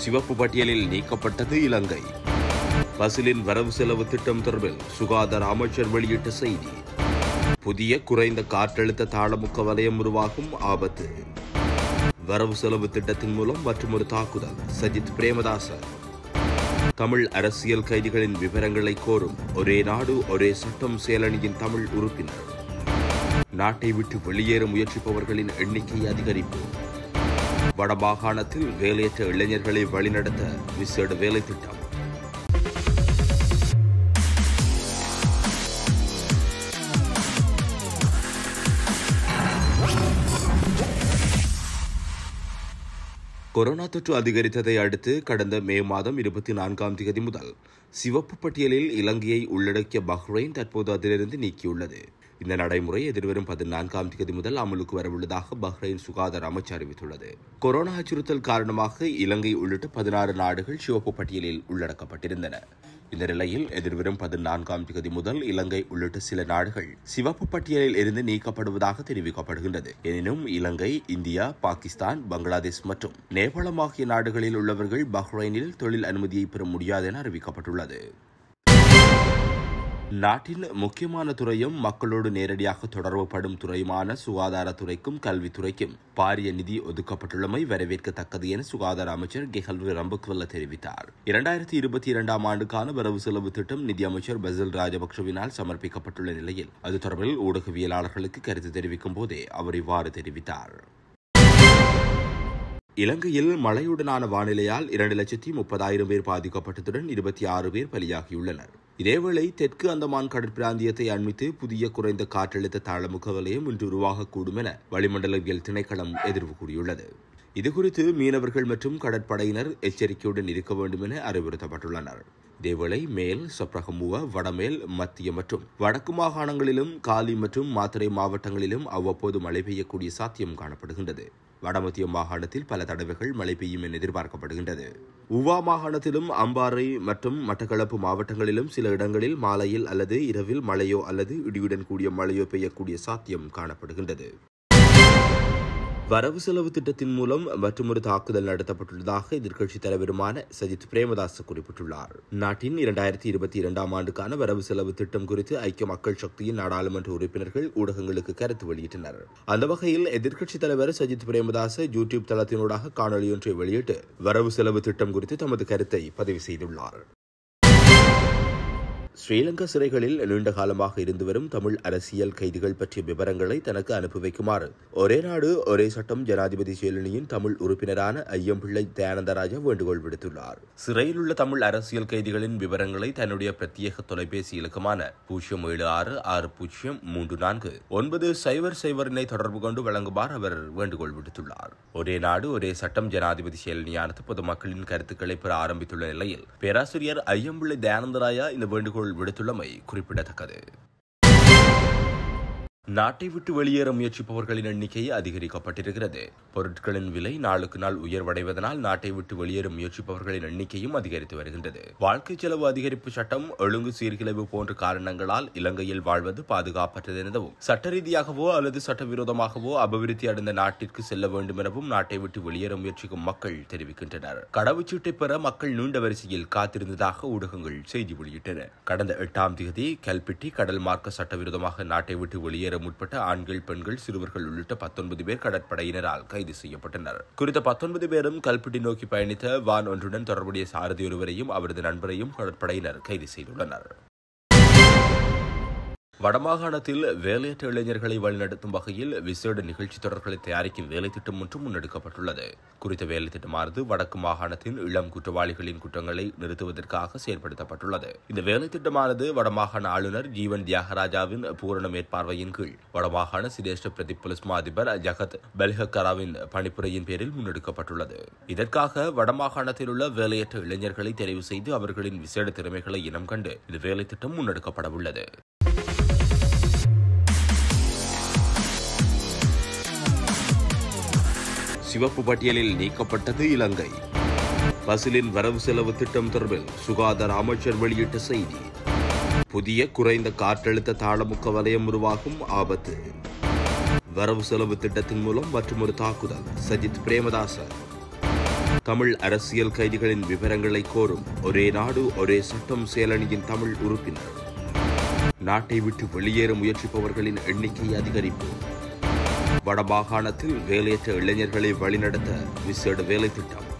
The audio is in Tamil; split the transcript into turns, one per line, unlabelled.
சிவப்பு பட்டியலில் நீக்கப்பட்டது இலங்கை பசிலின் வரவு செலவு திட்டம் தொடர்பில் சுகாதார அமைச்சர் வெளியிட்ட செய்தி புதிய குறைந்த காற்றழுத்த தாளமுக்க வலயம் உருவாகும் ஆபத்து வரவு செலவு திட்டத்தின் மூலம் மற்றொரு தாக்குதல் சஜித் பிரேமதாச தமிழ் அரசியல் கைதிகளின் விவரங்களை கோரும் ஒரே நாடு ஒரே சட்டம் செயலணியின் தமிழ் உறுப்பினர் நாட்டை விட்டு வெளியேற முயற்சிப்பவர்களின் எண்ணிக்கை அதிகரிப்பு வடமாகாணத்தில் வேலையற்ற இளைஞர்களை வழிநடத்த விசேட வேலை திட்டம் கொரோனா தொற்று அதிகரித்ததை அடுத்து கடந்த மே மாதம் இருபத்தி நான்காம் தேதி முதல் சிவப்பு பட்டியலில் இலங்கையை உள்ளடக்கிய பஹ்ரைன் தற்போது அதிலிருந்து நீக்கியுள்ளது இந்த நடைமுறை எதிர்வரும் பதினான்காம் தேதி முதல் அமலுக்கு வரவுள்ளதாக பஹ்ரைன் சுகாதார அமைச்சு அறிவித்துள்ளது கொரோனா அச்சுறுத்தல் காரணமாக இலங்கை உள்ளிட்ட பதினாறு நாடுகள் சிவப்பு பட்டியலில் உள்ளடக்கப்பட்டிருந்தன இந்த நிலையில் எதிர்வரும் பதினான்காம் தேதி முதல் இலங்கை உள்ளிட்ட சில நாடுகள் சிவப்பு பட்டியலில் இருந்து நீக்கப்படுவதாக தெரிவிக்கப்படுகின்றது எனினும் இலங்கை இந்தியா பாகிஸ்தான் பங்களாதேஷ் மற்றும் நேபாளம் ஆகிய நாடுகளில் உள்ளவர்கள் பஹ்ரைனில் தொழில் அனுமதியை பெற முடியாது என அறிவிக்கப்பட்டுள்ளது நாட்டின் முக்கியமான துறையும் மக்களோடு நேரடியாக தொடர்புபடும் துறையுமான சுகாதாரத்துறைக்கும் கல்வித்துறைக்கும் பாரிய நிதி ஒதுக்கப்பட்டுள்ளமை வரவேற்கத்தக்கது என சுகாதார அமைச்சர் கெஹல்வி ரம்புக்வல்ல தெரிவித்தார் இரண்டாயிரத்தி இருபத்தி இரண்டாம் ஆண்டுக்கான வரவு செலவு திட்டம் நிதி அமைச்சர் பசில் ராஜபக்சவினால் சமர்ப்பிக்கப்பட்டுள்ள நிலையில் அது தொடர்பில் ஊடகவியலாளர்களுக்கு கருத்து தெரிவிக்கும் போதே அவர் இவ்வாறு தெரிவித்தார் இலங்கையில் மழையுடனான வானிலையால் இரண்டு லட்சத்தி முப்பதாயிரம் பேர் பாதிக்கப்பட்டதுடன் இருபத்தி ஆறு பேர் பலியாகியுள்ளனர் இதேவேளை தெற்கு அந்தமான் கடற்பிராந்தியத்தை அண்மித்து புதிய குறைந்த காற்றழுத்த தாழமுக வலயம் இன்று உருவாகக்கூடும் என வளிமண்டலவியல் திணைக்களம் எதிர்வு கூறியுள்ளது இதுகுறித்து மீனவர்கள் மற்றும் கடற்படையினர் எச்சரிக்கையுடன் இருக்க வேண்டும் என அறிவுறுத்தப்பட்டுள்ளனர் இதேவேளை மேல் சப்ரகமுவ வடமேல் மத்திய மற்றும் வடக்கு மாகாணங்களிலும் காலி மற்றும் மாத்தறை மாவட்டங்களிலும் அவ்வப்போது மழை பெய்யக்கூடிய சாத்தியம் காணப்படுகின்றது வடமத்திய மாகாணத்தில் பல தடவைகள் மழை பெய்யும் என எதிர்பார்க்கப்படுகின்றது உவா மாகாணத்திலும் அம்பாறை மற்றும் மட்டக்களப்பு மாவட்டங்களிலும் சில இடங்களில் மாலையில் அல்லது இரவில் மழையோ அல்லது இடியுடன் கூடிய மழையோ பெய்யக்கூடிய சாத்தியம் காணப்படுகின்றது வரவு செலவு திட்டத்தின் மூலம் மற்றொரு தாக்குதல் நடத்தப்பட்டுள்ளதாக எதிர்க்கட்சித் தலைவருமான சஜித் பிரேமதாஸ் குறிப்பிட்டுள்ளார் நாட்டின் இரண்டாயிரத்தி இருபத்தி இரண்டாம் ஆண்டுக்கான வரவு செலவு திட்டம் குறித்து ஐக்கிய மக்கள் சக்தியின் நாடாளுமன்ற உறுப்பினர்கள் ஊடகங்களுக்கு கருத்து வெளியிட்டனர் அந்த வகையில் எதிர்க்கட்சித் தலைவர் சஜித் பிரேமதாஸ் யூடியூப் தளத்தினூடாக காணொலியொன்றை வெளியிட்டு வரவு செலவு திட்டம் குறித்து தமது கருத்தை பதிவு செய்துள்ளார் ஸ்ரீலங்கா சிறைகளில் நீண்ட காலமாக இருந்து வரும் தமிழ் அரசியல் கைதிகள் பற்றிய விவரங்களை தனக்கு அனுப்பி வைக்குமாறு ஒரே நாடு ஒரே சட்டம் ஜனாதிபதி செயலணியின் தமிழ் உறுப்பினரான ஐயம்பிள்ளை தயானந்தராஜா வேண்டுகோள் விடுத்துள்ளார் சிறையில் உள்ள தமிழ் அரசியல் கைதிகளின் விவரங்களை தன்னுடைய பிரத்யேக தொலைபேசி இலக்கமான பூஜ்ஜியம் ஏழு ஆறு ஆறு பூஜ்ஜியம் மூன்று நான்கு ஒன்பது சைபர் சைபரினை தொடர்பு கொண்டு வழங்குமாறு அவர் வேண்டுகோள் விடுத்துள்ளார் ஒரே நாடு ஒரே சட்டம் ஜனாதிபதி செயலணியானது பொதுமக்களின் கருத்துக்களை பெற ஆரம்பித்துள்ள நிலையில் பேராசிரியர் ஐயம்பிள்ளை தயானந்தராயா இந்த வேண்டுகோள் விடுத்துள்ளமை குறிப்பிடத்தக்கது நாட்டை விட்டு வெளியேற முயற்சிப்பவர்களின் எண்ணிக்கை அதிகரிக்கப்பட்டிருக்கிறது பொருட்களின் விலை நாளுக்கு நாள் உயர்வடைவதனால் நாட்டை விட்டு வெளியேற முயற்சிப்பவர்களின் எண்ணிக்கையும் அதிகரித்து வருகின்றது வாழ்க்கை செலவு அதிகரிப்பு சட்டம் ஒழுங்கு சீர்கிழவு போன்ற காரணங்களால் இலங்கையில் வாழ்வது பாதுகாப்பற்றது எனவும் சட்ட ரீதியாகவோ அல்லது சட்டவிரோதமாகவோ அபிவிருத்தி அடைந்த நாட்டிற்கு செல்ல வேண்டும் எனவும் நாட்டை விட்டு வெளியேற முயற்சிக்கும் மக்கள் தெரிவிக்கின்றனர் கடவுச்சீட்டை பெற மக்கள் நீண்ட வரிசையில் காத்திருந்ததாக ஊடகங்கள் செய்தி வெளியிட்டன கடந்த எட்டாம் தேதி கல்பிட்டி கடல் மார்க்க சட்டவிரோதமாக நாட்டை விட்டு வெளியேற முற்பட்ட ஆண்கள் பெண்கள் சிறுவர்கள் உள்ளிட்ட பத்தொன்பது பேர் கடற்படையினரால் கைது செய்யப்பட்டனர் குறித்த பத்தொன்பது பேரும் கல்பிட்டி நோக்கி பயணித்த வான் ஒன்றுடன் தொடர்புடைய சாரதி ஒருவரையும் அவரது நண்பரையும் கடற்படையினர் கைது செய்துள்ளனர் வடமாகாணத்தில் வேலையற்ற இளைஞர்களை வழிநடத்தும் வகையில் விசேட நிகழ்ச்சி தொடர்களை தயாரிக்கும் வேலை திட்டம் ஒன்று முன்னெடுக்கப்பட்டுள்ளது குறித்த வேலை திட்டமானது வடக்கு மாகாணத்தின் இளம் குற்றவாளிகளின் குற்றங்களை நிறுத்துவதற்காக செயல்படுத்தப்பட்டுள்ளது இந்த வேலை திட்டமானது வடமாகாண ஆளுநர் ஜீவன் தியாகராஜாவின் பூரண மேற்பார்வையின் கீழ் வடமாகாண சிரேஷ்ட பிரதி போலீஸ் மா அதிபர் ஜகத் பெல்ஹக்கராவின் பணிப்புரையின் பேரில் முன்னெடுக்கப்பட்டுள்ளது இதற்காக வடமாகாணத்தில் உள்ள வேலையற்ற இளைஞர்களை தெரிவு செய்து அவர்களின் விசேட திறமைகளை இனம் கண்டு இந்த வேலை திட்டம் முன்னெடுக்கப்பட உள்ளது சிவப்பு பட்டியலில் நீக்கப்பட்டது இலங்கை பசிலின் வரவு செலவு திட்டம் தொடர்பில் சுகாதார அமைச்சர் வெளியிட்ட செய்தி புதிய குறைந்த காற்றழுத்த தாளமுக்க வலயம் உருவாகும் ஆபத்து வரவு செலவு திட்டத்தின் மூலம் மற்றொரு தாக்குதல் சஜித் பிரேமதாச தமிழ் அரசியல் கைதிகளின் விவரங்களை கோரும் ஒரே நாடு ஒரே சட்டம் செயலணியின் தமிழ் உறுப்பினர் நாட்டை விட்டு வெளியேற முயற்சிப்பவர்களின் எண்ணிக்கை அதிகரிப்பு வடமாகாணத்தில் வேலையற்ற இளைஞர்களை வழிநடத்த விசேட வேலை திட்டம்